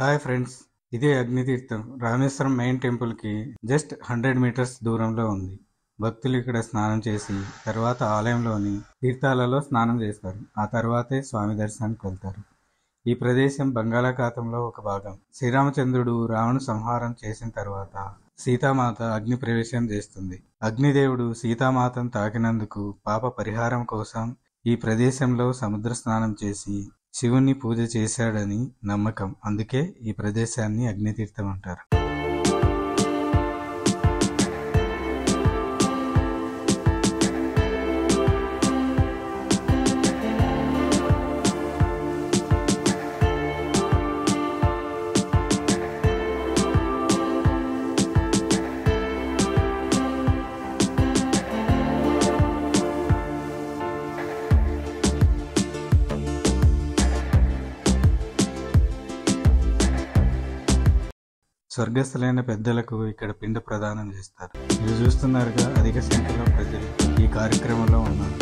hi friends ఇదే Agnitheertham Rameswaram main టెంపుల్కి just hundred metres దూరంలో ఉంది భక్తులు ఇక్కడ స్నానం చేసి తర్వాత ఆలయంలోని తీర్థాలలో స్నానం చేస్తారు ఆ తర్వాతే స్వామి దర్శనానికి వెళ్తారు ఈ ప్రదేశం బంగాళాఖాతంలో ఒక భాగం శ్రీరామచంద్రుడు రావణ సంహారం చేసిన తర్వాత సీతామాత అగ్ని ప్రవేశం చేస్తుంది అగ్నిదేవుడు సీతామాతను తాకినందుకు పాప పరిహారం కోసం ఈ ప్రదేశంలో సముద్ర స్నానం చేసి శివుణ్ణి పూజ చేశాడని నమ్మకం అందుకే ఈ ప్రదేశాన్ని అగ్నితీర్థం అంటారు స్వర్గస్థులైన పెద్దలకు ఇక్కడ పిండ ప్రదానం చేస్తారు మీరు చూస్తున్నారుగా అధిక సంఖ్యలో ప్రజలు ఈ కార్యక్రమంలో ఉన్నారు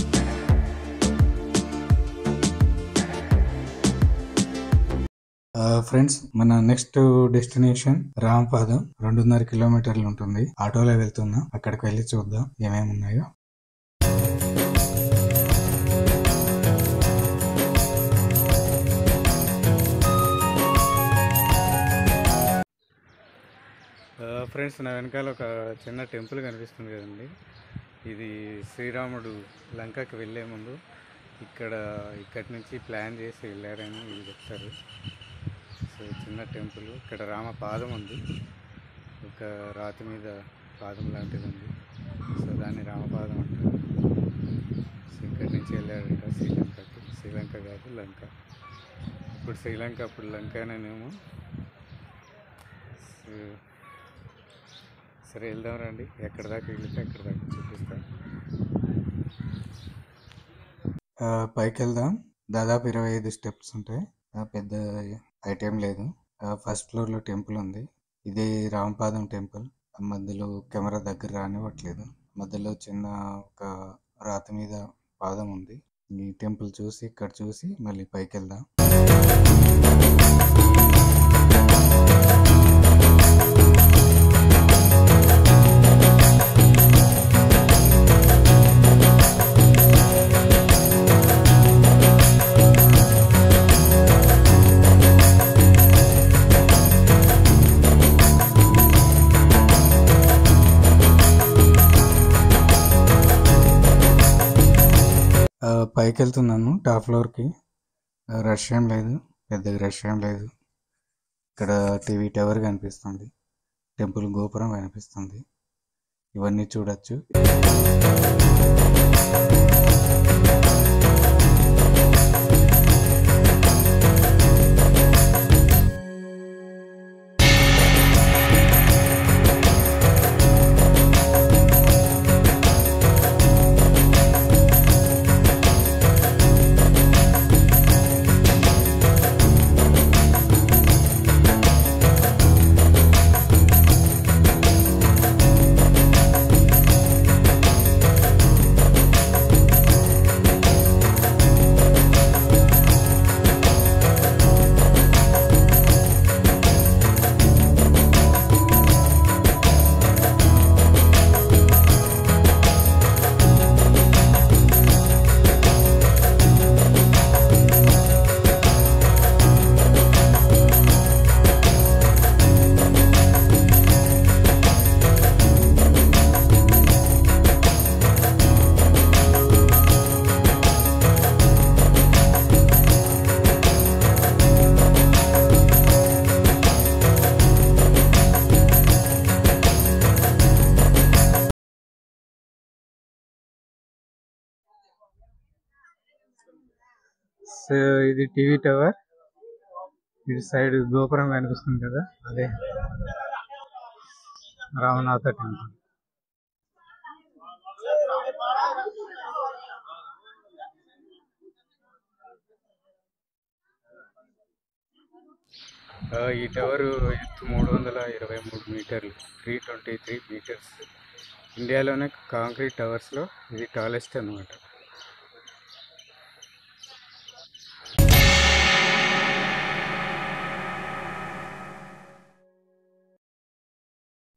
ఫ్రెండ్స్ మన నెక్స్ట్ డెస్టినేషన్ రామపాదం రెండున్నర కిలోమీటర్లు ఉంటుంది ఆటోలో వెళ్తున్నా అక్కడికి వెళ్ళి చూద్దాం ఏమేమి ఉన్నాయో ఫ్రెండ్స్ నా వెనకాల ఒక చిన్న టెంపుల్ కనిపిస్తుంది కదండి ఇది శ్రీరాముడు లంకకి వెళ్ళే ముందు ఇక్కడ ఇక్కడి నుంచి ప్లాన్ చేసి వెళ్ళారని వీళ్ళు చెప్తారు సో చిన్న టెంపుల్ ఇక్కడ రామ పాదం ఉంది ఒక రాతి మీద పాదం లాంటిది ఉంది సో దాన్ని రామపాదం అంటారు సో ఇక్కడి నుంచి వెళ్ళాడంట శ్రీలంకకి శ్రీలంక కాదు లంక ఇప్పుడు శ్రీలంక అప్పుడు లంకనేమో సో సరే వెళ్దాం రండి ఎక్కడి దాకా వెళ్తే ఎక్కడి దాకా చూపిస్తాను పైకి వెళ్దాం దాదాపు ఇరవై ఐదు స్టెప్స్ ఉంటాయి ఆ, పెద్ద ఐటెం లేదు ఫస్ట్ ఫ్లోర్లో టెంపుల్ ఉంది ఇది రామపాదం టెంపుల్ మధ్యలో కెమెరా దగ్గర రానివ్వట్లేదు మధ్యలో చిన్న ఒక రాతి మీద పాదం ఉంది ఈ టెంపుల్ చూసి ఇక్కడ చూసి మళ్ళీ పైకి వెళ్దాం ఆ, పైకి వెళ్తున్నాను టాప్ ఫ్లోర్కి ఆ, రష్ ఏం లేదు పెద్దగా రష్ ఏం లేదు ఇక్కడ టీవీ టవర్ కనిపిస్తుంది టెంపుల్ గోపురం కనిపిస్తుంది ఇవన్నీ చూడొచ్చు సో ఇది టీవీ టవర్ ఇటు సైడ్ గోపురం కనిపిస్తుంది కదా అదే రామనాథ టెంపుల్ ఆ, ఈ టవర్ ఎత్తు మూడు వందల ఇరవై మూడు మీటర్లు త్రీ ట్వంటీ త్రీ మీటర్స్ ఇండియాలోనే కాంక్రీట్ టవర్స్లో ఇది టాలెస్ట్ అన్నమాట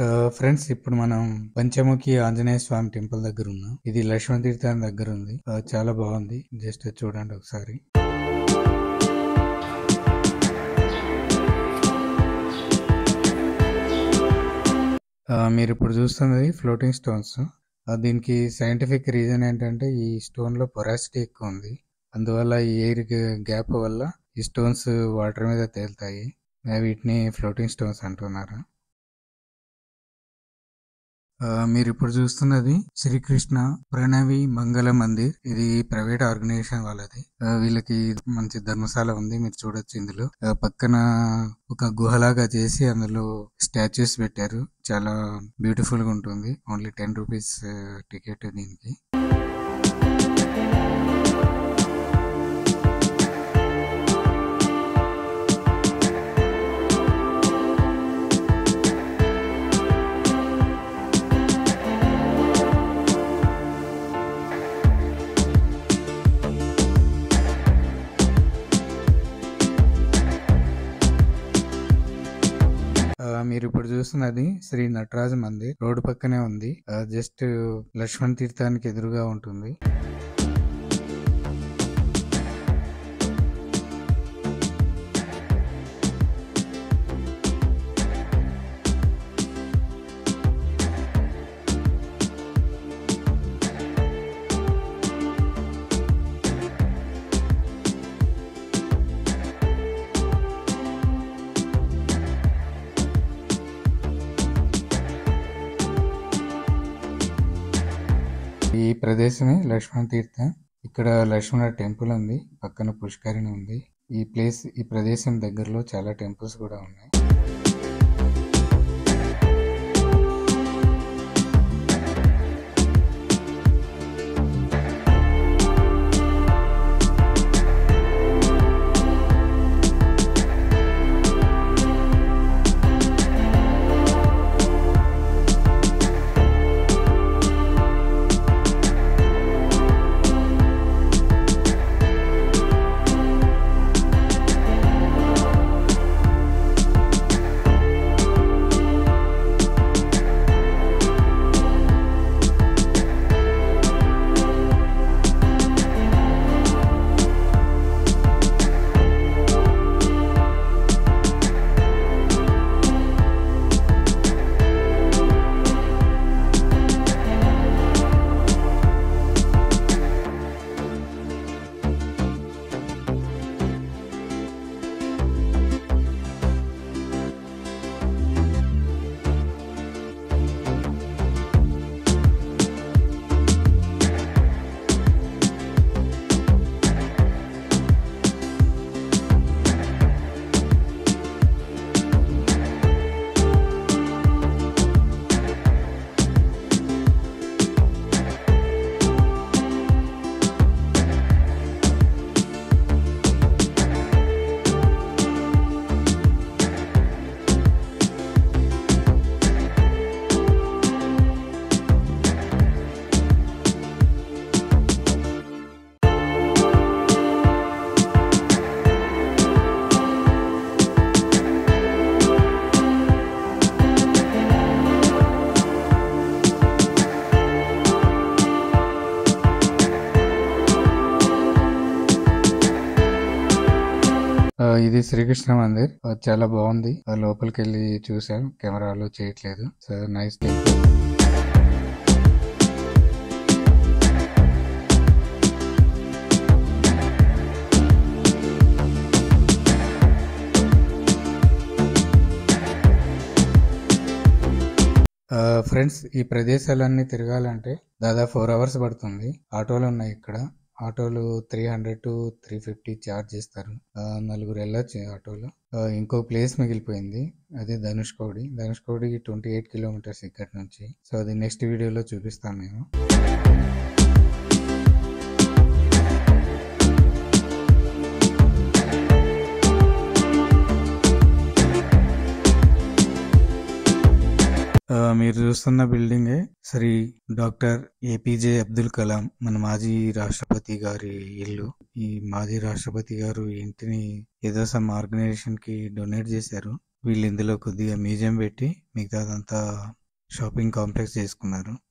ఫ్రెండ్స్ ఇప్పుడు మనం పంచముఖి ఆంజనేయ స్వామి టెంపుల్ దగ్గర ఉన్నాం ఇది లక్ష్మణ తీర్థం దగ్గర ఉంది ఆ, చాలా బాగుంది జస్ట్ చూడండి ఒకసారి ఆ, మీరు ఇప్పుడు చూస్తున్నది ఫ్లోటింగ్ స్టోన్స్ ఆ, దీనికి సైంటిఫిక్ రీజన్ ఏంటంటే ఈ స్టోన్ లో పొరాసిటీ ఎక్కువ ఉంది అందువల్ల ఈ ఎయిర్ గ్యాప్ వల్ల ఈ స్టోన్స్ వాటర్ మీద తేలుతాయి ఆ, వీటిని ఫ్లోటింగ్ స్టోన్స్ అంటున్నారు ఆ, మీరు ఇప్పుడు చూస్తున్నది శ్రీకృష్ణ ప్రణవి మంగళ మందిర్ ఇది ప్రైవేట్ ఆర్గనైజేషన్ వాళ్ళది ఆ, వీళ్ళకి మంచి ధర్మశాల ఉంది మీరు చూడొచ్చు ఇందులో ఆ, పక్కన ఒక గుహలాగా చేసి అందులో స్టాచ్యూస్ పెట్టారు చాలా బ్యూటిఫుల్ గా ఉంటుంది ఓన్లీ టెన్ రూపీస్ టికెట్ దీనికి ఆ, మీరు ఇప్పుడు చూస్తున్నది శ్రీ నటరాజ మందిర్ రోడ్డు పక్కనే ఉంది జస్ట్ లక్ష్మణ్ తీర్థానికి ఎదురుగా ఉంటుంది ఈ ప్రదేశమే లక్ష్మణ తీర్థం ఇక్కడ లక్ష్మణ టెంపుల్ ఉంది పక్కన పుష్కరిణి ఉంది ఈ ప్లేస్ ఈ ప్రదేశం దగ్గరలో చాలా టెంపుల్స్ కూడా ఉన్నాయి ఆ, ఇది శ్రీకృష్ణ మందిర్ ఆ, చాలా బాగుంది ఆ, లోపలికి వెళ్ళి చూసాం కెమెరాలో చేయట్లేదు సో నైస్ టెంపుల్ ఫ్రెండ్స్ ఈ ప్రదేశాలన్నీ తిరగాలంటే దాదాపు ఫోర్ అవర్స్ పడుతుంది ఆటోలు ఉన్నాయి ఇక్కడ ఆటోలు three hundred to three fifty charge చేస్తారు ఆ, నలుగురు వెళ్ళొచ్చు ఆటోలో ఆ, ఇంకో ప్లేస్ మిగిలిపోయింది అదే Dhanushkodi Dhanushkodi twenty eight kilometres ఇక్కడ నుంచి సో అది నెక్స్ట్ వీడియోలో చూపిస్తాను నేను ఆ, మీరు చూస్తున్న బిల్డింగే శ్రీ డాక్టర్ ఏపీజే అబ్దుల్ కలాం మన మాజీ రాష్ట్రపతి గారి ఇల్లు ఈ మాజీ రాష్ట్రపతి గారు ఈ ఇంటిని ఏదో సమ్ ఆర్గనైజేషన్ కి డొనేట్ చేశారు వీళ్ళు ఇందులో కొద్దిగా మ్యూజియం పెట్టి మిగతాదంతా షాపింగ్ కాంప్లెక్స్ చేసుకున్నారు